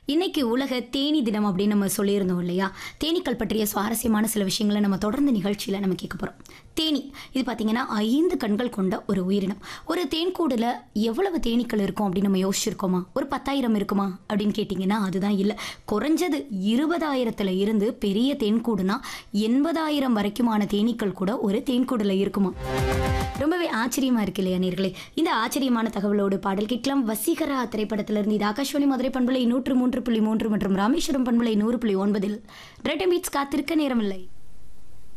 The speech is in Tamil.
இன்னைக்கு உலக தேனி தினம் அப்படின்னு நம்ம சொல்லியிருந்தோம் இல்லையா தேனீக்கள் பற்றிய சுவாரஸ்யமான சில விஷயங்களை நம்ம தொடர்ந்து நிகழ்ச்சியில் நம்ம கேட்க போகிறோம் தேனி இது பார்த்தீங்கன்னா ஐந்து கண்கள் கொண்ட ஒரு உயிரினம் ஒரு தேன்கூடில் எவ்வளவு தேனீக்கள் இருக்கும் அப்படின்னு நம்ம யோசிச்சிருக்கோமா ஒரு பத்தாயிரம் இருக்குமா அப்படின்னு கேட்டிங்கன்னா அதுதான் இல்லை குறைஞ்சது இருபதாயிரத்தில் இருந்து பெரிய தேன்கூடுனா எண்பதாயிரம் வரைக்குமான தேனீக்கள் கூட ஒரு தேன்கூடில் இருக்குமா ரொம்பவே ஆச்சரியமா இருக்கு இல்லையா நேர்களே இந்த ஆச்சரியமான தகவலோடு பாடல் கேட்கலாம் வசீகரா திரைப்படத்திலிருந்து இது ஆகாஷ்வாணி மதுரை பண்பலை நூற்று மூன்று புள்ளி மூன்று மற்றும் ராமேஸ்வரம் பண்பலை நூறு புள்ளி ஒன்பதில் ரெட்டம் பீட்ஸ் காத்திருக்க நேரமில்லை